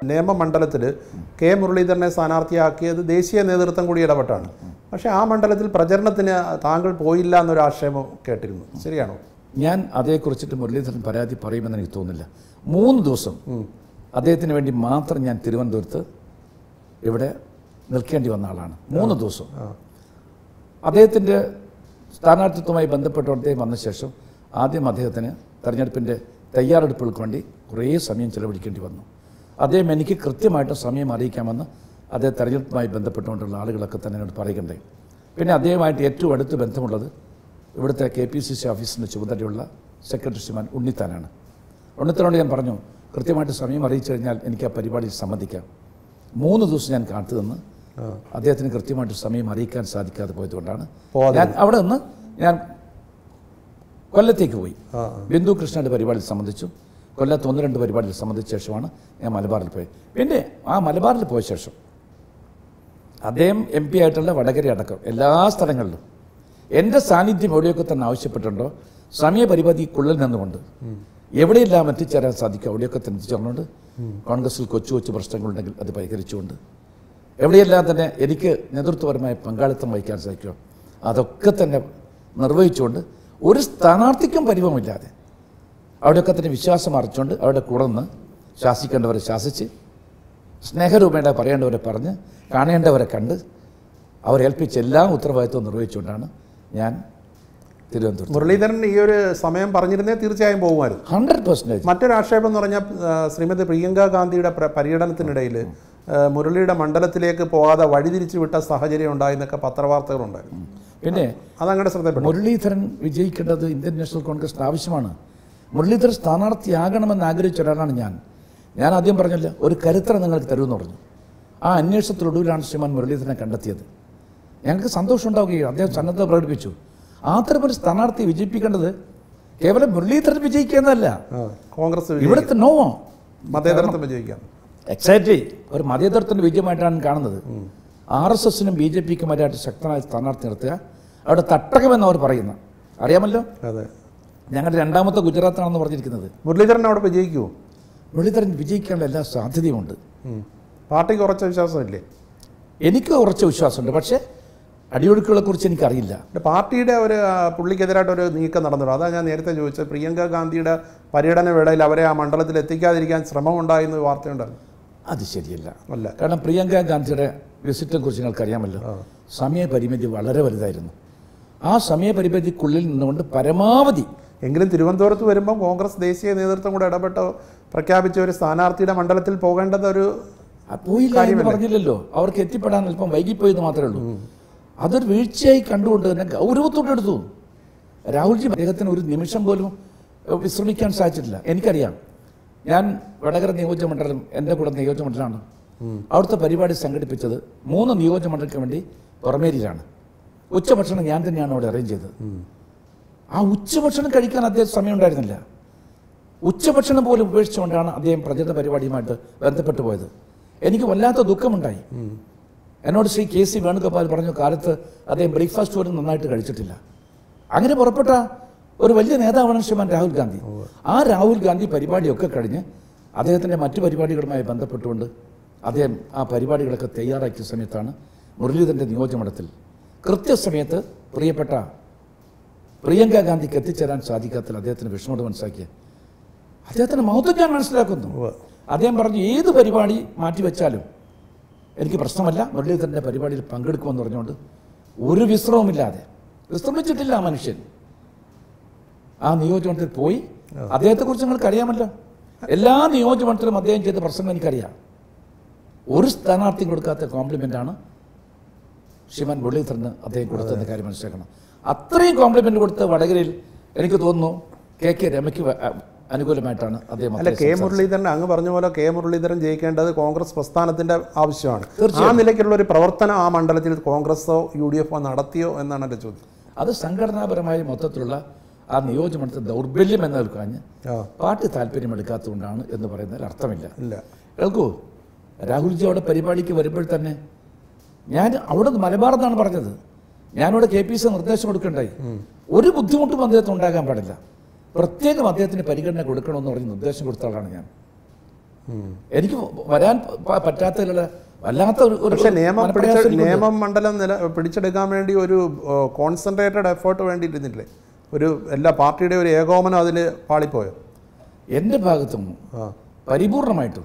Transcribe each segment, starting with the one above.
നിയമമണ്ഡലത്തിൽ K മുരളീധരനെ സ്ഥാനാർത്ഥിയാക്കിയത് ദേശീയ നേതൃത്വം കൂടി ഇടപെട്ടാണ് പക്ഷേ ആ മണ്ഡലത്തിൽ പ്രചരണത്തിന് താങ്കൾ പോയില്ല എന്നൊരു ആക്ഷേപം കേട്ടിരുന്നു ശരിയാണോ ഞാൻ അതേക്കുറിച്ചിട്ട് മുരളീധരൻ പരാതി പറയുമെന്ന് എനിക്ക് തോന്നുന്നില്ല മൂന്ന് ദിവസം അദ്ദേഹത്തിന് വേണ്ടി മാത്രം ഞാൻ തിരുവനന്തപുരത്ത് ഇവിടെ നിൽക്കേണ്ടി വന്ന ആളാണ് മൂന്ന് ദിവസം അദ്ദേഹത്തിൻ്റെ സ്ഥാനാർത്ഥിത്വവുമായി ബന്ധപ്പെട്ട് അദ്ദേഹം വന്ന ശേഷം ആദ്യം അദ്ദേഹത്തിന് തെരഞ്ഞെടുപ്പിൻ്റെ തയ്യാറെടുപ്പുകൾക്ക് വേണ്ടി കുറേ സമയം ചെലവഴിക്കേണ്ടി വന്നു അദ്ദേഹം എനിക്ക് കൃത്യമായിട്ട് സമയം അറിയിക്കാമെന്ന് അദ്ദേഹം തെരഞ്ഞെടുപ്പുമായി ബന്ധപ്പെട്ടുകൊണ്ടുള്ള ആളുകളൊക്കെ തന്നെ എന്നോട് പറയുകയുണ്ടായി പിന്നെ അദ്ദേഹമായിട്ട് ഏറ്റവും അടുത്ത് ബന്ധമുള്ളത് ഇവിടുത്തെ കെ പി സി സി ഓഫീസിൻ്റെ ചുമതലയുള്ള സെക്രട്ടറി ശ്രീമാൻ ഉണ്ണിത്താനാണ് ഉണ്ണിത്താനോട് ഞാൻ പറഞ്ഞു കൃത്യമായിട്ട് സമയം അറിയിച്ചു കഴിഞ്ഞാൽ എനിക്ക് ആ പരിപാടിയിൽ സംബന്ധിക്കാം മൂന്ന് ദിവസം ഞാൻ കാത്തു നിന്ന് അദ്ദേഹത്തിന് കൃത്യമായിട്ട് സമയം അറിയിക്കാൻ സാധിക്കാതെ പോയതുകൊണ്ടാണ് പോവാതെ ഞാൻ അവിടെ നിന്ന് ഞാൻ കൊല്ലത്തേക്ക് പോയി ആ ബിന്ദു കൃഷ്ണയുടെ പരിപാടിയിൽ സംബന്ധിച്ചു കൊല്ലത്ത് ഒന്ന് രണ്ട് പരിപാടിയിൽ സംബന്ധിച്ച ശേഷമാണ് ഞാൻ മലബാറിൽ പോയത് പിന്നെ ആ മലബാറിൽ പോയ ശേഷം അദ്ദേഹം എം പി ആയിട്ടുള്ള വടകര അടക്കം എല്ലാ സ്ഥലങ്ങളിലും എൻ്റെ സാന്നിധ്യം എവിടെയൊക്കെ തന്നെ ആവശ്യപ്പെട്ടിട്ടുണ്ടോ സമയപരിപാടിക്കുള്ളിൽ നിന്നുകൊണ്ട് എവിടെയെല്ലാം എത്തിച്ചേരാൻ സാധിക്കും അവിടെയൊക്കെ തന്നെ എത്തിച്ചേർന്നുകൊണ്ട് കോൺഗ്രസിൽ കൊച്ചു കൊച്ചു പ്രശ്നങ്ങളുണ്ടെങ്കിൽ അത് പരിഹരിച്ചുകൊണ്ട് എവിടെയെല്ലാം തന്നെ എനിക്ക് നേതൃത്വപരമായ പങ്കാളിത്തം വഹിക്കാൻ സാധിക്കുമോ അതൊക്കെ തന്നെ നിർവഹിച്ചുകൊണ്ട് ഒരു സ്ഥാനാർത്ഥിക്കും പരിവമില്ലാതെ അവിടെയൊക്കെ തന്നെ വിശ്വാസം അർച്ചുകൊണ്ട് അവിടെ കൂടെ നിന്ന് ശാസിക്കേണ്ടവരെ ശാസിച്ച് സ്നേഹരൂപേണ പറയേണ്ടവരെ പറഞ്ഞ് കാണേണ്ടവരെ കണ്ട് അവരെ ഏൽപ്പിച്ച എല്ലാ ഉത്തരവാദിത്വവും നിർവഹിച്ചുകൊണ്ടാണ് ഞാൻ തിരുവനന്തപുരത്ത് മുരളീധരൻ ഈ ഒരു സമയം പറഞ്ഞിരുന്നേ തീർച്ചയായും പോകുമായിരുന്നു ഹൺഡ്രഡ് പെർസെൻറ്റേജ് മറ്റൊരു ആക്ഷേപം എന്ന് പറഞ്ഞാൽ ആ, ശ്രീമതി പ്രിയങ്ക ഗാന്ധിയുടെ പ്ര- പര്യടനത്തിനിടയിൽ ആ, മുരളിയുടെ മണ്ഡലത്തിലേക്ക് പോകാതെ വഴിതിരിച്ചു വിട്ട സാഹചര്യം ഉണ്ടായെന്നൊക്കെ പത്രവാർത്തകളുണ്ടായിരുന്നു പിന്നെ അതങ്ങടെ ശ്രദ്ധപ്പെട്ടു മുരളീധരൻ വിജയിക്കേണ്ടത് ഇന്ത്യൻ നാഷണൽ കോൺഗ്രസിന് ആവശ്യമാണ് മുരളീധരൻ സ്ഥാനാർത്ഥിയാകണമെന്ന് ആഗ്രഹിച്ച ഒരാളാണ് ഞാൻ ഞാൻ ആദ്യം പറഞ്ഞില്ല ഒരു കരുത്തര നിങ്ങൾക്ക് തരുമെന്ന് പറഞ്ഞു ആ അന്വേഷണത്തിലൊടുവിലാണ് ശ്രീമാൻ മുരളീധരനെ കണ്ടെത്തിയത് ഞങ്ങൾക്ക് സന്തോഷം ഉണ്ടാവുകയും അദ്ദേഹം സന്നദ്ധത പ്രകടിപ്പിച്ചു അത്തരമൊരു സ്ഥാനാർത്ഥി വിജയിപ്പിക്കേണ്ടത് കേവലം മുരളീധരൻ വിജയിക്കുന്നതല്ല ആ, കോൺഗ്രസ് വിജയിക്കും. ഇവിടുത്തെ നോ മതേതരത്വം വിജയിക്കാം എക്സാക്ട്ലി ഒരു മതേതരത്തിൻ്റെ വിജയമായിട്ടാണ് കാണുന്നത് ആർ എസ് എസിനും ബി ജെ പിക്കുമായിട്ട് ശക്തമായ സ്ഥാനാർത്ഥി നിർത്തുക അവിടെ തട്ടകമെന്ന് അവർ പറയുന്നു അറിയാമല്ലോ അതെ ഞങ്ങളുടെ രണ്ടാമത്തെ ഗുജറാത്താണെന്ന് പറഞ്ഞിരിക്കുന്നത് മുരളീധരൻ അവിടെ വിജയിക്കുമോ മുരളീധരൻ വിജയിക്കാനുള്ള എല്ലാ സാധ്യതയുമുണ്ട് ഉം. പാർട്ടിക്ക് ഉറച്ച വിശ്വാസമില്ലേ എനിക്ക് കുറച്ച് വിശ്വാസമുണ്ട് പക്ഷേ അടിയൊഴുക്കുകളെ കുറിച്ച് എനിക്കറിയില്ല പിന്നെ പാർട്ടിയുടെ ഒരു ആ, പുള്ളിക്കെതിരായിട്ട് ഒരു നീക്കം നടന്നിട്ടുണ്ട് അതാ ഞാൻ നേരത്തെ ചോദിച്ചത് പ്രിയങ്ക ഗാന്ധിയുടെ പര്യടന വേളയിൽ അവരെ ആ മണ്ഡലത്തിൽ എത്തിക്കാതിരിക്കാൻ ശ്രമം ഉണ്ടായെന്ന് വാർത്തയുണ്ടായിരുന്നു അത് ശരിയല്ല അല്ല കാരണം പ്രിയങ്ക ഗാന്ധിയുടെ വിസിറ്റിനെ കുറിച്ച് നിങ്ങൾക്ക് അറിയാമല്ലോ സമയപരിമിതി വളരെ വലുതായിരുന്നു ആ സമയപരിമിതിക്കുള്ളിൽ നിന്നുകൊണ്ട് പരമാവധി എങ്കിലും തിരുവനന്തപുരത്ത് വരുമ്പോൾ കോൺഗ്രസ് ദേശീയ നേതൃത്വം കൂടെ ഇടപെട്ട് പ്രഖ്യാപിച്ച ഒരു സ്ഥാനാർത്ഥിയുടെ മണ്ഡലത്തിൽ പോകേണ്ടത് ഒരു ആ, പോയില്ല എന്ന് പറഞ്ഞില്ലല്ലോ അവർക്ക് എത്തിപ്പെടാൻ അല്പം വൈകിപ്പോയെന്ന് മാത്രമേ ഉള്ളൂ അതൊരു വീഴ്ചയായി കണ്ടുകൊണ്ട് തന്നെ ഗൗരവത്തോടെ എടുത്തു രാഹുൽജി അദ്ദേഹത്തിന് ഒരു നിമിഷം പോലും ഏഹ്, വിശ്രമിക്കാൻ സാധിച്ചിട്ടില്ല എനിക്കറിയാം ഞാൻ വടകര നിയോജകമണ്ഡലം എൻ്റെ കൂടെ നിയോജകമണ്ഡലമാണ് അവിടുത്തെ പരിപാടി സംഘടിപ്പിച്ചത് മൂന്ന് നിയോജകമണ്ഡലങ്ങൾക്ക് വേണ്ടി പുറമേരിയിലാണ് ഉച്ചഭക്ഷണം ഞാൻ തന്നെയാണ് അവിടെ അറേഞ്ച് ചെയ്തത് ആ ഉച്ചഭക്ഷണം കഴിക്കാൻ അദ്ദേഹം സമയം ഉണ്ടായിരുന്നില്ല ഉച്ചഭക്ഷണം പോലും ഉപേക്ഷിച്ചുകൊണ്ടാണ് അദ്ദേഹം പ്രചരണ പരിപാടിയുമായിട്ട് ബന്ധപ്പെട്ടു പോയത് എനിക്ക് വല്ലാത്ത ദുഃഖമുണ്ടായി എന്നോട് ശ്രീ കെ സി വേണുഗോപാൽ പറഞ്ഞു കാലത്ത് അദ്ദേഹം ബ്രേക്ക്ഫാസ്റ്റ് പോലും നന്നായിട്ട് കഴിച്ചിട്ടില്ല അങ്ങനെ പുറപ്പെട്ട ഒരു വലിയ നേതാവാണ് ശ്രീമാൻ രാഹുൽ ഗാന്ധി ആ രാഹുൽ ഗാന്ധി പരിപാടിയൊക്കെ കഴിഞ്ഞ് അദ്ദേഹത്തിൻ്റെ മറ്റു പരിപാടികളുമായി ബന്ധപ്പെട്ടുകൊണ്ട് അദ്ദേഹം ആ പരിപാടികളൊക്കെ തയ്യാറാക്കിയ സമയത്താണ് മുരളീധരൻ്റെ നിയോജകമണ്ഡലത്തിൽ കൃത്യസമയത്ത് പ്രിയപ്പെട്ട പ്രിയങ്ക ഗാന്ധിക്ക് എത്തിച്ചേരാൻ സാധിക്കാത്തതിൽ അദ്ദേഹത്തിന് വിഷമോട് മനസ്സിലാക്കിയ അദ്ദേഹത്തിന് മഹത്വം ഞാൻ മനസ്സിലാക്കുന്നു ഉവ്വ്. അദ്ദേഹം പറഞ്ഞു ഏത് പരിപാടി മാറ്റിവെച്ചാലും എനിക്ക് പ്രശ്നമല്ല മുരളീധരൻ്റെ പരിപാടിയിൽ പങ്കെടുക്കുമെന്ന് പറഞ്ഞുകൊണ്ട് ഒരു വിശ്രമമില്ലാതെ വിശ്രമിച്ചിട്ടില്ല ആ മനുഷ്യൻ ആ നിയോജകമണ്ഡലത്തിൽ പോയി അദ്ദേഹത്തെക്കുറിച്ച് നിങ്ങൾക്ക് അറിയാമല്ലോ എല്ലാ നിയോജകമണ്ഡലത്തിലും അദ്ദേഹം ചെയ്ത പ്രസംഗം എനിക്കറിയാം ഒരു സ്ഥാനാർത്ഥിയും കൊടുക്കാത്ത കോംപ്ലിമെൻ്റ് ആണ് ശ്രീമാൻ മുരളീധരന് അദ്ദേഹം കൊടുത്തതെന്ന കാര്യം മനസ്സിലാക്കണം അത്രയും കോംപ്ലിമെൻ്റ് കൊടുത്ത് വടകരയിൽ എനിക്ക് തോന്നുന്നു കെ കെ രമയ്ക്ക് വ- അ- അനുകൂലമായിട്ടാണ് അദ്ദേഹം അല്ല അത്രയും കെ മുരളീധരൻ അങ്ങ് പറഞ്ഞ പോലെ കെ മുരളീധരൻ ജയിക്കേണ്ടത് കോൺഗ്രസ് പ്രസ്ഥാനത്തിന്റെ ആവശ്യമാണ് ആ തീർച്ചയായും. നിലയ്ക്കുള്ള ഒരു പ്രവർത്തനം ആ മണ്ഡലത്തിൽ കോൺഗ്രസോ യു ഡി എഫോ നടത്തിയോ എന്നാണ് എൻ്റെ ചോദ്യം അത് സംഘടനാപരമായ മൊത്തത്തിലുള്ള ആ നിയോജകമണ്ഡലത്തിൽ ദൗർബല്യം എന്ന് കേൾക്കാഞ്ഞ് ആ പാർട്ടി താല്പര്യമെടുക്കാത്തതുകൊണ്ടാണ് എന്ന് പറയുന്നതിൽ അർത്ഥമില്ല ഇല്ല കേൾക്കൂ രാഹുൽജി അവിടെ പരിപാടിക്ക് വരുമ്പോൾ തന്നെ ഞാൻ അവിടെ നിന്ന് മലബാർ എന്നാണ് പറഞ്ഞത് ഞാനിവിടെ കെ പി സി നിർദ്ദേശം കൊടുക്കണ്ടായി ഒരു ബുദ്ധിമുട്ടും അദ്ദേഹത്തിന് ഉണ്ടാകാൻ പാടില്ല പ്രത്യേകം അദ്ദേഹത്തിന് പരിഗണന കൊടുക്കണമെന്ന് പറഞ്ഞ് നിർദ്ദേശം കൊടുത്ത ആളാണ് ഞാൻ എനിക്ക് വരാൻ പ- പറ്റാത്തതിലുള്ള വല്ലാത്ത ഒരു ഒരു പക്ഷെ നിയമം പിടിച്ച മനപ്രയാസം എനിക്കുണ്ട്. നിയമം മണ്ഡലം നില പിടിച്ചെടുക്കാൻ വേണ്ടി ഒരു കോൺസെൻട്രേറ്റഡ് എഫേർട്ട് വേണ്ടിയിരുന്നില്ലേ ഒരു എല്ലാ പാർട്ടിയുടെ ഒരു ഏകോപനം അതിൽ പാളിപ്പോയോ എൻ്റെ ഭാഗത്തും ആ പരിപൂർണമായിട്ടും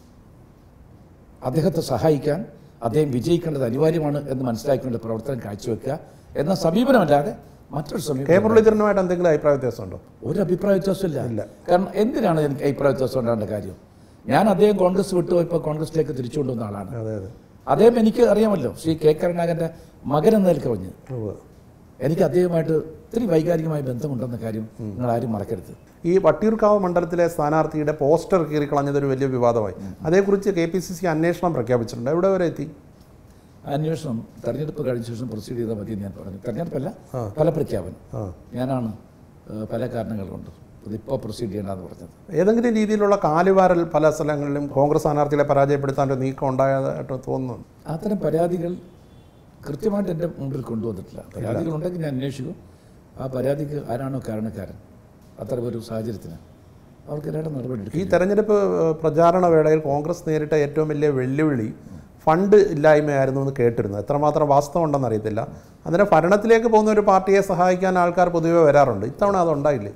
അദ്ദേഹത്തെ സഹായിക്കാൻ അദ്ദേഹം വിജയിക്കേണ്ടത് അനിവാര്യമാണ് എന്ന് മനസ്സിലാക്കിക്കൊണ്ട് പ്രവർത്തനം കാഴ്ചവെക്കുക എന്ന സമീപനമല്ലാതെ മറ്റൊരു കെ സമീപനം മുരളീധരനുമായിട്ട് എന്തെങ്കിലും അഭിപ്രായ വ്യത്യാസമുണ്ടോ ഒരു അഭിപ്രായ വ്യത്യാസമില്ല ഇല്ല. കാരണം എന്തിനാണ് എനിക്ക് അഭിപ്രായ വ്യത്യാസം ഉണ്ടാകേണ്ട കാര്യം ഞാൻ അദ്ദേഹം കോൺഗ്രസ് വിട്ടു ഇപ്പോൾ കോൺഗ്രസിലേക്ക് തിരിച്ചു കൊണ്ടുവന്ന ആളാണ് അതെ അതെ അദ്ദേഹം എനിക്ക് അറിയാമല്ലോ ശ്രീ കെ കരുണാകരൻ്റെ മകൻ എന്നതിൽ കവിഞ്ഞ് ഉവ്വ്. എനിക്ക് അദ്ദേഹമായിട്ട് ഒത്തിരി വൈകാരികമായ ബന്ധമുണ്ടെന്ന കാര്യം നിങ്ങൾ ആരും മറക്കരുത് ഈ വട്ടിയൂർക്കാവ് മണ്ഡലത്തിലെ സ്ഥാനാർത്ഥിയുടെ പോസ്റ്റർ കീറിക്കളഞ്ഞതൊരു വലിയ വിവാദമായി അതേക്കുറിച്ച് കെ പി സി സി അന്വേഷണം പ്രഖ്യാപിച്ചിട്ടുണ്ട് എവിടെ വരെ എത്തി അന്വേഷണം തെരഞ്ഞെടുപ്പ് കഴിഞ്ഞ ശേഷം പ്രൊസീഡ് ചെയ്താൽ മതി എന്ന് ഞാൻ പറഞ്ഞു തെരഞ്ഞെടുപ്പല്ല ആ. ഫലപ്രഖ്യാപനം ആ ഞാനാണ് ഏഹ്, പല കാരണങ്ങൾ കൊണ്ട് ഇതിപ്പോൾ പ്രൊസീഡ് ചെയ്യേണ്ടെന്ന് പറഞ്ഞത് ഏതെങ്കിലും രീതിയിലുള്ള കാലുവാരൽ പല സ്ഥലങ്ങളിലും കോൺഗ്രസ് സ്ഥാനാർത്ഥികളെ പരാജയപ്പെടുത്താൻ ഒരു നീക്കം ഉണ്ടായതായിട്ട് തോന്നുന്നു അത്തരം പരാതികൾ കൃത്യമായിട്ട് എൻ്റെ മുമ്പിൽ കൊണ്ടുവന്നിട്ടില്ല പരാതികൾ ഉണ്ടെങ്കിൽ ഞാൻ അന്വേഷിക്കും ആ പരാതിക്ക് ആരാണോ കാരണക്കാരൻ അത്തരം ഒരു സാഹചര്യത്തിന് അവർക്ക് എല്ലാവരും നടപടി ഈ എടുക്കും തെരഞ്ഞെടുപ്പ് ഏഹ്, പ്രചാരണ വേളയിൽ കോൺഗ്രസ് നേരിട്ട ഏറ്റവും വലിയ വെല്ലുവിളി ഫണ്ട് ഇല്ലായ്മയായിരുന്നു എന്ന് കേട്ടിരുന്നു എത്രമാത്രം വാസ്തവം ഉണ്ടെന്ന് അറിയത്തില്ല അതിന് ഭരണത്തിലേക്ക് പോകുന്ന ഒരു പാർട്ടിയെ സഹായിക്കാൻ ആൾക്കാർ പൊതുവെ വരാറുണ്ട് ഇത്തവണ അതുണ്ടായില്ലേ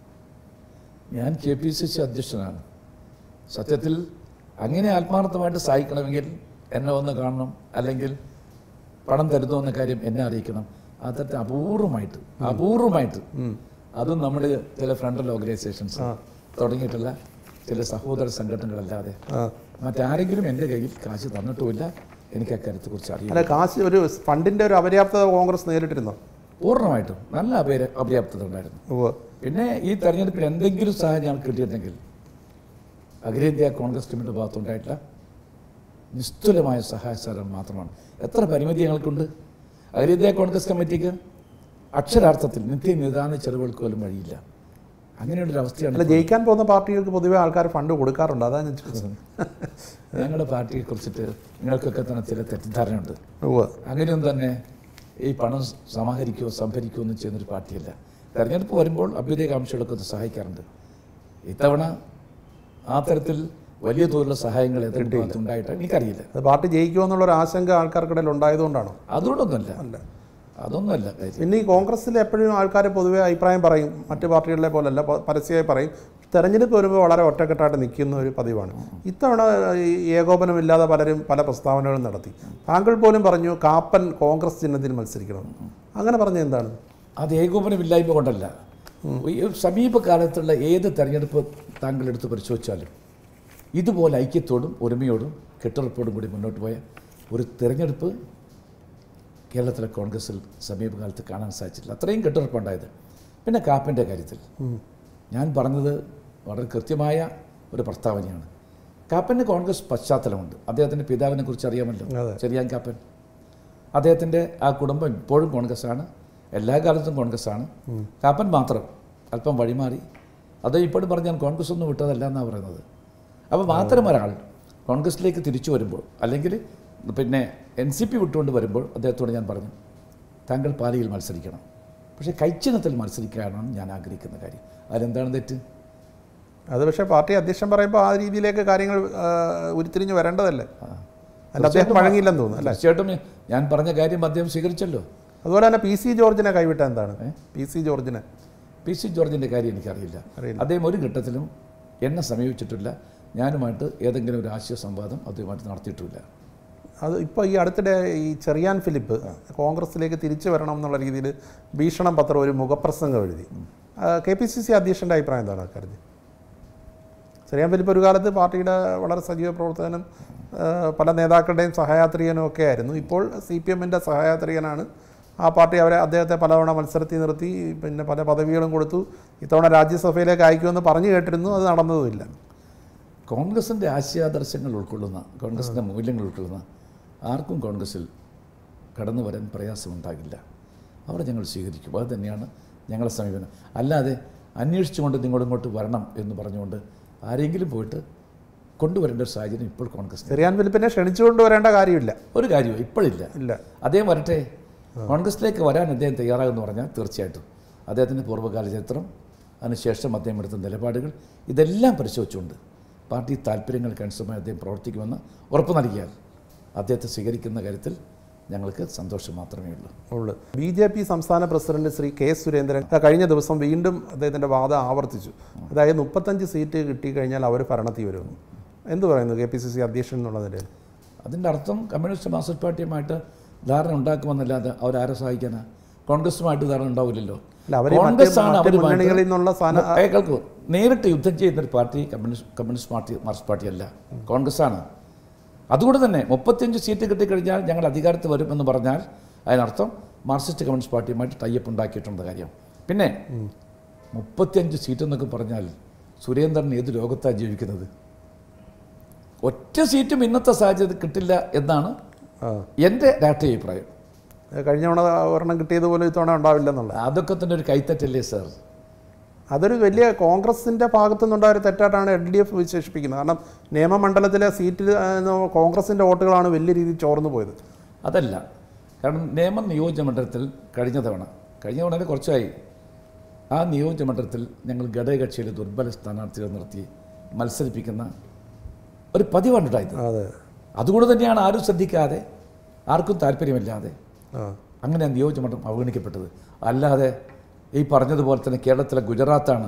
ഞാൻ കെ പി സി സി അധ്യക്ഷനാണ് സത്യത്തിൽ അങ്ങനെ ആത്മാർത്ഥമായിട്ട് സഹായിക്കണമെങ്കിൽ എന്നെ ഒന്ന് കാണണം അല്ലെങ്കിൽ പണം തരുന്നു എന്ന കാര്യം എന്നെ അറിയിക്കണം അതൊക്കെ അപൂർവമായിട്ട് അപൂർവമായിട്ട് അതും നമ്മുടെ ചില ഫ്രണ്ടൽ ഓർഗനൈസേഷൻസ് തുടങ്ങിയിട്ടുള്ള ചില സഹോദര സംഘടനകളല്ലാതെ ആ. മറ്റാരെങ്കിലും എൻ്റെ കയ്യിൽ കാശ് തന്നിട്ടുമില്ല എനിക്ക് അക്കാര്യത്തെക്കുറിച്ച് അറിയില്ല അല്ല കാശ് ഒരു ഫണ്ടിന്റെ ഒരു അപര്യാപ്തത കോൺഗ്രസ് നേരിട്ടിരുന്നോ പൂർണ്ണമായിട്ടും നല്ല അപര്യ അപര്യാപ്തത ഉണ്ടായിരുന്നു ഉവ്വ്. പിന്നെ ഈ തെരഞ്ഞെടുപ്പിൽ എന്തെങ്കിലും സഹായം ഞങ്ങൾക്ക് കിട്ടിയിട്ടുണ്ടെങ്കിൽ അഖിലേന്ത്യാ കോൺഗ്രസ് കമ്മിറ്റിയുടെ ഭാഗത്തുണ്ടായിട്ടില്ല നിസ്തുലമായ സഹായ സഹകരണം മാത്രമാണ് എത്ര പരിമിതി ഞങ്ങൾക്കുണ്ട് അഖിലേന്ത്യാ കോൺഗ്രസ് കമ്മിറ്റിക്ക് അക്ഷരാർത്ഥത്തിൽ നിത്യനിദാന ചെലവുകൾക്ക് പോലും വഴിയില്ല അങ്ങനെയുള്ളൊരു അവസ്ഥയാണ് അല്ല ജയിക്കാൻ പോകുന്ന പാർട്ടികൾക്ക് പൊതുവെ ആൾക്കാർ ഫണ്ട് കൊടുക്കാറുണ്ട് അതാണ് ഞാൻ ചോദിച്ചത് ഞങ്ങളുടെ പാർട്ടിയെ കുറിച്ചിട്ട് നിങ്ങൾക്കൊക്കെ തന്നെ ചില തെറ്റിദ്ധാരണയുണ്ട് ഉവ്വ്. അങ്ങനെയൊന്നും തന്നെ ഈ പണം സമാഹരിക്കുകയോ സംഭരിക്കുകയോ ഒന്നും ചെയ്യുന്നൊരു പാർട്ടിയല്ല തെരഞ്ഞെടുപ്പ് വരുമ്പോൾ അഭ്യുദയകാംക്ഷികളൊക്കെ ഒന്ന് സഹായിക്കാറുണ്ട് ഇത്തവണ ആ തരത്തിൽ വലിയ തോതിലുള്ള സഹായങ്ങൾ ഏതെങ്കിലും ഭാഗത്ത് ഉണ്ടായിട്ട് എനിക്കറിയില്ല അത് പാർട്ടി ജയിക്കുമെന്നുള്ള ഒരു ആശങ്ക ആൾക്കാർക്കിടയിൽ ഉണ്ടായതുകൊണ്ടാണോ അതുകൊണ്ടൊന്നുമല്ല അല്ല അതൊന്നുമല്ല കാര്യം പിന്നെ ഈ കോൺഗ്രസ്സിൽ എപ്പോഴും ആൾക്കാർ പൊതുവെ അഭിപ്രായം പറയും മറ്റു പാർട്ടികളിലെ പോലല്ല പ- പരസ്യമായി പറയും തെരഞ്ഞെടുപ്പ് വരുമ്പോൾ വളരെ ഒറ്റക്കെട്ടായിട്ട് നിൽക്കുന്ന ഒരു പതിവാണ് ഇത്തവണ ഈ ഏകോപനമില്ലാതെ പലരും പല പ്രസ്താവനകളും നടത്തി താങ്കൾ പോലും പറഞ്ഞു കാപ്പൻ കോൺഗ്രസ് ചിഹ്നത്തിൽ മത്സരിക്കണം അങ്ങനെ പറഞ്ഞ എന്താണ് അത് ഏകോപനമില്ലായ്മ കൊണ്ടല്ല ഈ സമീപകാലത്തുള്ള ഏത് തെരഞ്ഞെടുപ്പ് താങ്കൾ എടുത്ത് പരിശോധിച്ചാലും ഇതുപോലെ ഐക്യത്തോടും ഒരുമയോടും കെട്ടുറപ്പോടും കൂടി മുന്നോട്ട് പോയ ഒരു തെരഞ്ഞെടുപ്പ് കേരളത്തിലെ കോൺഗ്രസിൽ സമീപകാലത്ത് കാണാൻ സാധിച്ചിട്ടില്ല അത്രയും കെട്ടുറപ്പുണ്ടായത് പിന്നെ കാപ്പൻ്റെ കാര്യത്തിൽ ഞാൻ പറഞ്ഞത് വളരെ കൃത്യമായ ഒരു പ്രസ്താവനയാണ് കാപ്പന് കോൺഗ്രസ് പശ്ചാത്തലമുണ്ട് അദ്ദേഹത്തിൻ്റെ പിതാവിനെ കുറിച്ച് അറിയാമല്ലോ അതെ. ചെറിയാൻ കാപ്പൻ അദ്ദേഹത്തിൻ്റെ ആ കുടുംബം ഇപ്പോഴും കോൺഗ്രസ്സാണ് എല്ലാ കാലത്തും കോൺഗ്രസ്സാണ് കാപ്പൻ മാത്രം അല്പം വഴിമാറി അത് ഇപ്പോഴും പറഞ്ഞ് ഞാൻ കോൺഗ്രസ് ഒന്നും വിട്ടതല്ല എന്നാണ് പറയുന്നത് അപ്പോൾ മാത്രം ഒരാൾ കോൺഗ്രസിലേക്ക് തിരിച്ചു വരുമ്പോൾ അല്ലെങ്കിൽ പിന്നെ എൻ സി പി വിട്ടുകൊണ്ട് വരുമ്പോൾ അദ്ദേഹത്തോട് ഞാൻ പറഞ്ഞു താങ്കൾ പാലിയിൽ മത്സരിക്കണം പക്ഷേ കൈച്ചിഹ്നത്തിൽ മത്സരിക്കാനാണ് ഞാൻ ആഗ്രഹിക്കുന്ന കാര്യം അതിലെന്താണ് തെറ്റ് അത് പക്ഷേ പാർട്ടി അധ്യക്ഷൻ പറയുമ്പോൾ ആ രീതിയിലേക്ക് കാര്യങ്ങൾ ആ, ഉരുത്തിരിഞ്ഞ് വരേണ്ടതല്ലേ അല്ല അദ്ദേഹം വഴങ്ങിയില്ലെന്ന് തോന്നുന്നു അല്ലേ തീർച്ചയായിട്ടും ഞാൻ പറഞ്ഞ കാര്യം അദ്ദേഹം സ്വീകരിച്ചല്ലോ അതുപോലെ തന്നെ പി സി ജോർജിനെ കൈവിട്ട എന്താണ് പി സി ജോർജിനെ പി സി ജോർജിൻ്റെ കാര്യം എനിക്കറിയില്ല അറിയില്ല. അദ്ദേഹം ഒരു ഘട്ടത്തിലും എന്നെ സമീപിച്ചിട്ടില്ല ഞാനുമായിട്ട് ഏതെങ്കിലും ഒരു ആശയ സംവാദം അദ്ദേഹമായിട്ട് നടത്തിയിട്ടുമില്ല അത് ഇപ്പോൾ ഈ അടുത്തിടെ ഈ ചെറിയാൻ ഫിലിപ്പ് കോൺഗ്രസിലേക്ക് തിരിച്ചു വരണം എന്നുള്ള രീതിയിൽ ഭീഷണം പത്രം ഒരു മുഖപ്രസംഗം എഴുതി കെ പി സി സി അധ്യക്ഷൻ്റെ അഭിപ്രായം എന്താണ് അക്കാര്യത്തിൽ ചെറിയാൻ ഫിലിപ്പ് ഒരു കാലത്ത് പാർട്ടിയുടെ വളരെ സജീവ പ്രവർത്തകനും ആ, പല നേതാക്കളുടെയും സഹയാത്രികനും ഒക്കെ ആയിരുന്നു ഇപ്പോൾ സി പി എമ്മിൻ്റെ സഹയാത്രികനാണ് ആ പാർട്ടി അവരെ അദ്ദേഹത്തെ പലതവണ മത്സരത്തിൽ നിർത്തി പിന്നെ പല പദവികളും കൊടുത്തു ഇത്തവണ രാജ്യസഭയിലേക്ക് അയക്കുമെന്ന് പറഞ്ഞു കേട്ടിരുന്നു അത് നടന്നതുമില്ല കോൺഗ്രസിൻ്റെ ആശയാദർശങ്ങൾ ഉൾക്കൊള്ളുന്ന കോൺഗ്രസിൻ്റെ മൂല്യങ്ങൾ ഉൾക്കൊള്ളുന്ന ആർക്കും കോൺഗ്രസിൽ കടന്നു വരാൻ പ്രയാസമുണ്ടാകില്ല അവിടെ ഞങ്ങൾ സ്വീകരിക്കും അത് തന്നെയാണ് ഞങ്ങളുടെ സമീപനം അല്ലാതെ അന്വേഷിച്ചുകൊണ്ട് നിങ്ങളും ഇങ്ങോട്ട് വരണം എന്ന് പറഞ്ഞുകൊണ്ട് ആരെങ്കിലും പോയിട്ട് കൊണ്ടുവരേണ്ട ഒരു സാഹചര്യം ഇപ്പോൾ കോൺഗ്രസ് ചെറിയാൻ ഫിലിപ്പിനെ ക്ഷണിച്ചുകൊണ്ട് വരേണ്ട കാര്യമില്ല ഒരു കാര്യവും ഇപ്പോഴില്ല ഇല്ല അദ്ദേഹം വരട്ടെ കോൺഗ്രസിലേക്ക് വരാൻ അദ്ദേഹം തയ്യാറാകുമെന്ന് പറഞ്ഞാൽ തീർച്ചയായിട്ടും അദ്ദേഹത്തിൻ്റെ പൂർവ്വകാല ചരിത്രം അതിനുശേഷം അദ്ദേഹം എടുത്ത നിലപാടുകൾ ഇതെല്ലാം പരിശോധിച്ചുകൊണ്ട് പാർട്ടി താല്പര്യങ്ങൾക്കനുസൃതമായി അദ്ദേഹം പ്രവർത്തിക്കുമെന്ന് ഉറപ്പ് നൽകിയാൽ അദ്ദേഹത്തെ സ്വീകരിക്കുന്ന കാര്യത്തിൽ ഞങ്ങൾക്ക് സന്തോഷം മാത്രമേ ഉള്ളൂ ഉള്ളു ബി ജെ പി സംസ്ഥാന പ്രസിഡന്റ് ശ്രീ കെ സുരേന്ദ്രൻ കഴിഞ്ഞ ദിവസം വീണ്ടും അദ്ദേഹത്തിൻ്റെ വാദം ആവർത്തിച്ചു അതായത് മുപ്പത്തഞ്ച് സീറ്റ് കിട്ടിക്കഴിഞ്ഞാൽ അവർ ഭരണത്തിൽ വരുമെന്ന് എന്ത് പറയുന്നു കെ പി സി സി അധ്യക്ഷൻ എന്നുള്ള നിലയിൽ അതിൻ്റെ അർത്ഥം കമ്മ്യൂണിസ്റ്റ് മാർക്സിസ്റ്റ് പാർട്ടിയുമായിട്ട് ധാരണ ഉണ്ടാക്കുമെന്നല്ലാതെ അവരാരെ സഹായിക്കാനാ കോൺഗ്രസുമായിട്ട് ധാരണ ഉണ്ടാവില്ലല്ലോ അല്ല അവർ മറ്റ് കോൺഗ്രസ് ആണ് മറ്റ് അവരുമായിട്ട് മുന്നണികളിൽ നിന്നുള്ള സ്ഥാന ഏ, കേൾക്കൂ നേരിട്ട് യുദ്ധം ചെയ്യുന്ന ഒരു party communist communist party Marxist party അല്ല കോൺഗ്രസ് ആണ് അതുകൊണ്ട് തന്നെ മുപ്പത്തിയഞ്ച് സീറ്റ് കിട്ടിക്കഴിഞ്ഞാൽ ഞങ്ങൾ അധികാരത്തിൽ വരും എന്ന് പറഞ്ഞാൽ അതിനർത്ഥം മാർക്സിസ്റ്റ് കമ്മ്യൂണിസ്റ്റ് പാർട്ടിയുമായിട്ട് ടൈപ്പ് ഉണ്ടാക്കിയിട്ടുണ്ട് കാര്യം പിന്നെ മുപ്പത്തിയഞ്ച് സീറ്റ് എന്നൊക്കെ പറഞ്ഞാൽ സുരേന്ദ്രൻ ഏത് ലോകത്താണ് ജീവിക്കുന്നത് ഒറ്റ സീറ്റും ഇന്നത്തെ സാഹചര്യത്തിൽ കിട്ടില്ല എന്നാണ് ആ. എൻ്റെ രാഷ്ട്രീയ അഭിപ്രായം കഴിഞ്ഞ തവണ ഒരെണ്ണം കിട്ടിയതുപോലെ ഇത്തവണ ഉണ്ടാവില്ലെന്നുള്ളത് അതൊക്കെ തന്നെ ഒരു കൈത്തറ്റല്ലേ സാർ അതൊരു വലിയ കോൺഗ്രസിൻ്റെ ഭാഗത്തു നിന്നുണ്ടായ ഒരു തെറ്റായിട്ടാണ് എൽ ഡി എഫ് വിശേഷിപ്പിക്കുന്നത് കാരണം നിയമമണ്ഡലത്തിലെ സീറ്റിൽ കോൺഗ്രസിൻ്റെ വോട്ടുകളാണ് വലിയ രീതിയിൽ ചോർന്നു പോയത് അതല്ല കാരണം നിയമം നിയോജകമണ്ഡലത്തിൽ കഴിഞ്ഞ തവണ കഴിഞ്ഞ തവണ കുറച്ചായി ആ നിയോജകമണ്ഡലത്തിൽ ഞങ്ങൾ ഘടകകക്ഷിയിലെ ദുർബല സ്ഥാനാർത്ഥികളെ നിർത്തി മത്സരിപ്പിക്കുന്ന ഒരു പതിവുണ്ടായത് അതെ അതുകൊണ്ട് തന്നെയാണ് ആരും ശ്രദ്ധിക്കാതെ ആർക്കും താല്പര്യമില്ലാതെ ആ അങ്ങനെ ആ നിയോജകമണ്ഡലം അവഗണിക്കപ്പെട്ടത് അല്ലാതെ ഈ പറഞ്ഞതുപോലെ തന്നെ കേരളത്തിലെ ഗുജറാത്താണ്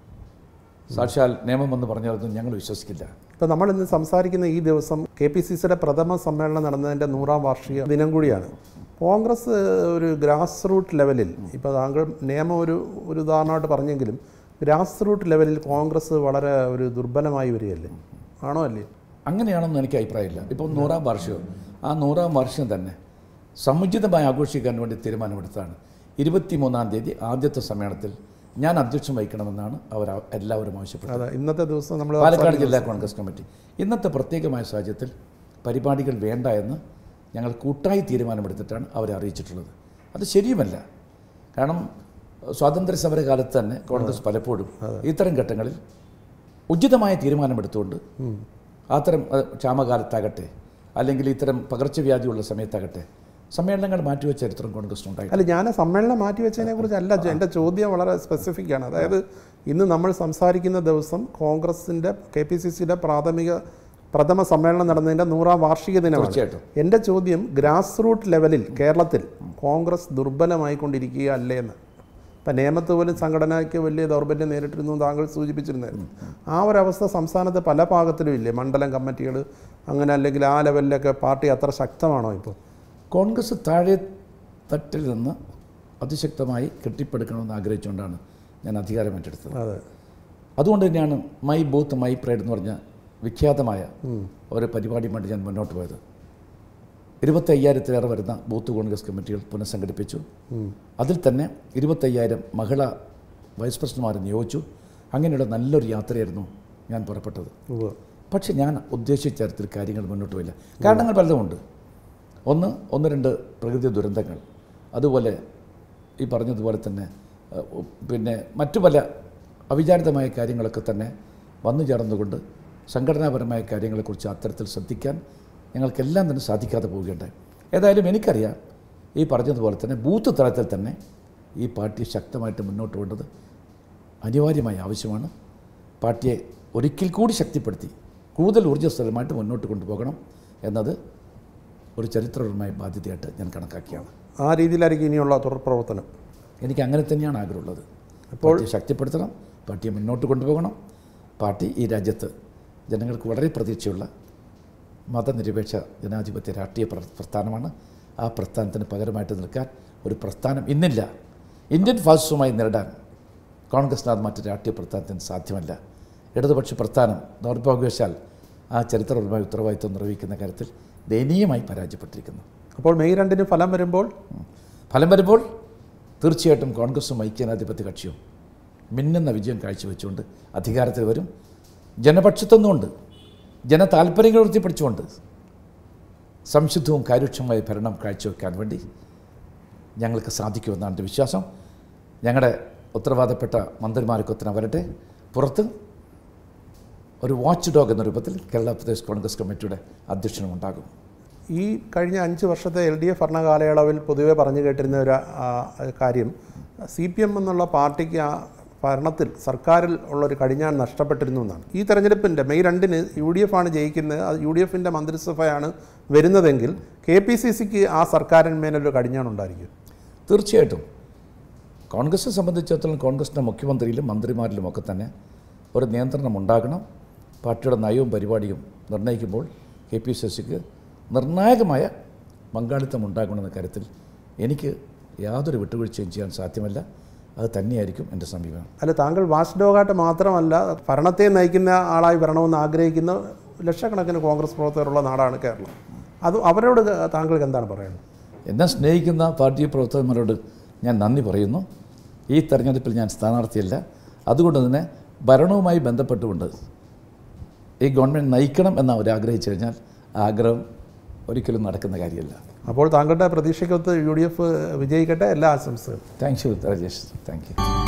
സാക്ഷാൽ നിയമം എന്ന് പറഞ്ഞാലൊന്നും ഞങ്ങൾ വിശ്വസിക്കില്ല ഇപ്പം നമ്മൾ ഇന്ന് സംസാരിക്കുന്ന ഈ ദിവസം കെ പി സി സിയുടെ പ്രഥമ സമ്മേളനം നടന്നതിൻ്റെ നൂറാം വാർഷിക ദിനം കൂടിയാണ് കോൺഗ്രസ് ഒരു ഗ്രാസ് റൂട്ട് ലെവലിൽ ഇപ്പോൾ താങ്കൾ നിയമം ഒരു ഒരു ഉദാഹരണമായിട്ട് പറഞ്ഞെങ്കിലും ഗ്രാസ് റൂട്ട് ലെവലിൽ കോൺഗ്രസ് വളരെ ഒരു ദുർബലമായി വരികയല്ലേ ആണോ അല്ലേ അങ്ങനെയാണെന്ന് എനിക്ക് അഭിപ്രായമില്ല ഇപ്പോൾ നൂറാം വാർഷികം ആ നൂറാം വാർഷികം തന്നെ സമുചിതമായി ആഘോഷിക്കാൻ വേണ്ടി തീരുമാനമെടുത്താണ് ഇരുപത്തിമൂന്നാം തീയതി ആദ്യത്തെ സമ്മേളനത്തിൽ ഞാൻ അധ്യക്ഷം വഹിക്കണമെന്നാണ് അവർ എല്ലാവരും ആവശ്യപ്പെട്ടത് അതെ ഇന്നത്തെ ദിവസം നമ്മൾ പാലക്കാട് ജില്ലാ കോൺഗ്രസ് കമ്മിറ്റി ഇന്നത്തെ പ്രത്യേകമായ സാഹചര്യത്തിൽ പരിപാടികൾ വേണ്ട എന്ന് ഞങ്ങൾ കൂട്ടായി തീരുമാനമെടുത്തിട്ടാണ് അവരെ അറിയിച്ചിട്ടുള്ളത് അത് ശരിയുമല്ല കാരണം സ്വാതന്ത്ര്യ സമര കാലത്ത് തന്നെ കോൺഗ്രസ് പലപ്പോഴും ഇത്തരം ഘട്ടങ്ങളിൽ ഉചിതമായ തീരുമാനമെടുത്തുകൊണ്ട് അത്തരം അഹ്, ക്ഷാമകാലത്താകട്ടെ അല്ലെങ്കിൽ ഇത്തരം പകർച്ചവ്യാധിയുള്ള സമയത്താകട്ടെ സമ്മേളനങ്ങൾ മാറ്റിവെച്ച ചരിത്രം കോൺഗ്രസിനുണ്ടായി അല്ല ഞാൻ സമ്മേളനം മാറ്റിവെച്ചതിനെ കുറിച്ചല്ല എൻ്റെ ചോദ്യം വളരെ സ്പെസിഫിക് ആണ് അതായത് ഇന്ന് നമ്മൾ സംസാരിക്കുന്ന ദിവസം കോൺഗ്രസിൻ്റെ കെ പി സി സിയുടെ പ്രാഥമിക പ്രഥമ സമ്മേളനം നടന്നതിൻ്റെ നൂറാം വാർഷിക ദിനമാണ് തീർച്ചയായിട്ടും എൻ്റെ ചോദ്യം ഗ്രാസ് റൂട്ട് ലെവലിൽ കേരളത്തിൽ കോൺഗ്രസ് ദുർബലമായിക്കൊണ്ടിരിക്കുക അല്ലേ എന്ന് ഇപ്പം നേമത്ത് പോലും സംഘടനയ്ക്ക് വലിയ ദൗർബല്യം നേരിട്ടിരുന്നു താങ്കൾ സൂചിപ്പിച്ചിരുന്നായിരുന്നു ആ ഒരവസ്ഥ സംസ്ഥാനത്ത് പല ഭാഗത്തിലും ഇല്ലേ മണ്ഡലം കമ്മിറ്റികൾ അങ്ങനെ അല്ലെങ്കിൽ ആ ലെവലിലൊക്കെ പാർട്ടി അത്ര ശക്തമാണോ ഇപ്പോൾ കോൺഗ്രസ് താഴെ തട്ടിൽ നിന്ന് അതിശക്തമായി കെട്ടിപ്പടുക്കണമെന്ന് ആഗ്രഹിച്ചുകൊണ്ടാണ് ഞാൻ അധികാരം ഏറ്റെടുത്തത് അതെ അതുകൊണ്ട് തന്നെയാണ് മൈ ബൂത്ത് മൈ പ്രൈഡ് എന്ന് പറഞ്ഞ വിഖ്യാതമായ ഒരു പരിപാടിയുമായിട്ട് ഞാൻ മുന്നോട്ട് പോയത് ഇരുപത്തയ്യായിരത്തിലേറെ വരുന്ന ബൂത്ത് കോൺഗ്രസ് കമ്മിറ്റികൾ പുനഃസംഘടിപ്പിച്ചു അതിൽ തന്നെ ഇരുപത്തയ്യായിരം മഹിളാ വൈസ് പ്രസിഡന്റുമാരെ നിയോഗിച്ചു അങ്ങനെയുള്ള നല്ലൊരു യാത്രയായിരുന്നു ഞാൻ പുറപ്പെട്ടത് ഉവ്വ്. പക്ഷെ ഞാൻ ഉദ്ദേശിച്ച തരത്തിൽ കാര്യങ്ങൾ മുന്നോട്ട് പോയില്ല കാരണങ്ങൾ പലതുമുണ്ട് ഒന്ന് ഒന്ന് രണ്ട് പ്രകൃതി ദുരന്തങ്ങൾ അതുപോലെ ഈ പറഞ്ഞതുപോലെ തന്നെ ഏഹ്, ഉ- പിന്നെ മറ്റു പല അവിചാരിതമായ കാര്യങ്ങളൊക്കെ തന്നെ വന്നു ചേർന്നുകൊണ്ട് സംഘടനാപരമായ കാര്യങ്ങളെക്കുറിച്ച് അത്തരത്തിൽ ശ്രദ്ധിക്കാൻ ഞങ്ങൾക്കെല്ലാം തന്നെ സാധിക്കാതെ പോവുകയുണ്ടായി ഏതായാലും എനിക്കറിയാം ഈ പറഞ്ഞതുപോലെ തന്നെ ബൂത്ത് തലത്തിൽ തന്നെ ഈ പാർട്ടി ശക്തമായിട്ട് മുന്നോട്ട് കൊണ്ടത് അനിവാര്യമായ ആവശ്യമാണ് പാർട്ടിയെ ഒരിക്കൽ കൂടി ശക്തിപ്പെടുത്തി കൂടുതൽ ഊർജ്ജസ്വലമായിട്ട് മുന്നോട്ട് കൊണ്ടുപോകണം എന്നത് ഒരു ചരിത്രപരമായ ബാധ്യതയായിട്ട് ഞാൻ കണക്കാക്കിയാണ് ആ രീതിയിലായിരിക്കും ഇനിയുള്ള തുടർ പ്രവർത്തനം എനിക്ക് അങ്ങനെ തന്നെയാണ് ആഗ്രഹമുള്ളത് പാർട്ടിയെ ശക്തിപ്പെടുത്തണം പാർട്ടിയെ മുന്നോട്ട് കൊണ്ടുപോകണം പാർട്ടി ഈ രാജ്യത്ത് ജനങ്ങൾക്ക് വളരെ പ്രതീക്ഷയുള്ള മതനിരപേക്ഷ ജനാധിപത്യ രാഷ്ട്രീയ പ്ര- പ്രസ്ഥാനമാണ് ആ പ്രസ്ഥാനത്തിന് പകരമായിട്ട് നിൽക്കാൻ ഒരു പ്രസ്ഥാനം ഇന്നില്ല ഇന്ത്യൻ ഫാസിസവുമായി നേരിടാൻ കോൺഗ്രസിനകത്ത് മറ്റ് രാഷ്ട്രീയ പ്രസ്ഥാനത്തിന് സാധ്യമല്ല ഇടതുപക്ഷ പ്രസ്ഥാനം ദൗർഭാഗ്യവശാൽ ആ ചരിത്രപരമായ ഉത്തരവാദിത്വം നിർവഹിക്കുന്ന കാര്യത്തിൽ ദയനീയമായി പരാജയപ്പെട്ടിരിക്കുന്നു അപ്പോൾ മെയ് രണ്ടിന് ഫലം വരുമ്പോൾ ഫലം വരുമ്പോൾ തീർച്ചയായിട്ടും കോൺഗ്രസും ഐക്യജനാധിപത്യ കക്ഷിയും മിന്നുന്ന വിജയം കാഴ്ചവെച്ചുകൊണ്ട് അധികാരത്തിൽ വരും ജനപക്ഷത്തൊന്നുമുണ്ട് ജനതാൽപ്പര്യങ്ങൾ ഉയർത്തിപ്പിടിച്ചുകൊണ്ട് സംശുദ്ധവും കാര്യക്ഷമമായ ഭരണം കാഴ്ചവെക്കാൻ വേണ്ടി ഞങ്ങൾക്ക് സാധിക്കുമെന്നാണ് എൻ്റെ വിശ്വാസം ഞങ്ങളുടെ ഉത്തരവാദപ്പെട്ട മന്ത്രിമാർക്കൊത്തിന വരട്ടെ പുറത്ത് ഒരു വാച്ച് ഡോഗ് എന്ന രൂപത്തിൽ കേരള പ്രദേശ് കോൺഗ്രസ് കമ്മിറ്റിയുടെ അധ്യക്ഷനും ഉണ്ടാകും ഈ കഴിഞ്ഞ അഞ്ച് വർഷത്തെ എൽ ഡി എഫ് ഭരണകാലയളവിൽ പൊതുവെ പറഞ്ഞു കേട്ടിരുന്ന ഒരു ആ, കാര്യം സി പി എം എന്നുള്ള പാർട്ടിക്ക് ആ ഭരണത്തിൽ സർക്കാരിൽ ഉള്ളൊരു കടിഞ്ഞാൺ നഷ്ടപ്പെട്ടിരുന്നു എന്നാണ് ഈ തെരഞ്ഞെടുപ്പിൻ്റെ മെയ് രണ്ടിന് യു ഡി എഫ് ആണ് ജയിക്കുന്നത് അത് യു ഡി എഫിൻ്റെ മന്ത്രിസഭയാണ് വരുന്നതെങ്കിൽ കെ പി സി സിക്ക് ആ സർക്കാരിന്മേലൊരു കടിഞ്ഞാൺ ഉണ്ടായിരിക്കും തീർച്ചയായിട്ടും കോൺഗ്രസിനെ സംബന്ധിച്ചിടത്തോളം കോൺഗ്രസിൻ്റെ മുഖ്യമന്ത്രിയിലും മന്ത്രിമാരിലും ഒക്കെ തന്നെ ഒരു നിയന്ത്രണം ഉണ്ടാകണം പാർട്ടിയുടെ നയവും പരിപാടിയും നിർണ്ണയിക്കുമ്പോൾ കെ പി സി സിക്ക് നിർണായകമായ പങ്കാളിത്തം ഉണ്ടാകണമെന്ന കാര്യത്തിൽ എനിക്ക് യാതൊരു വിട്ടുവീഴ്ചയും ചെയ്യാൻ സാധ്യമല്ല അത് തന്നെയായിരിക്കും എൻ്റെ സമീപനം അല്ല താങ്കൾ വാച്ച് ഡോഗായിട്ട് മാത്രമല്ല ഭരണത്തെ നയിക്കുന്ന ആളായി വരണമെന്ന് ആഗ്രഹിക്കുന്ന ലക്ഷക്കണക്കിന് കോൺഗ്രസ് പ്രവർത്തകരുള്ള നാടാണ് കേരളം അത് അവരോട് താങ്കൾക്ക് എന്താണ് പറയുന്നത് എന്നെ സ്നേഹിക്കുന്ന പാർട്ടി പ്രവർത്തകന്മാരോട് ഞാൻ നന്ദി പറയുന്നു ഈ തെരഞ്ഞെടുപ്പിൽ ഞാൻ സ്ഥാനാർത്ഥിയല്ല അതുകൊണ്ട് തന്നെ ഭരണവുമായി ബന്ധപ്പെട്ടുകൊണ്ട് ഈ ഗവൺമെൻറ് നയിക്കണം എന്ന് അവർ ആഗ്രഹിച്ചു കഴിഞ്ഞാൽ ആ ആഗ്രഹം ഒരിക്കലും നടക്കുന്ന കാര്യമല്ല അപ്പോൾ താങ്കളുടെ പ്രതീക്ഷയ്ക്കൊത്ത് യു ഡി എഫ് വിജയിക്കട്ടെ എല്ലാ ആശംസകളും thank you Rajesh thank U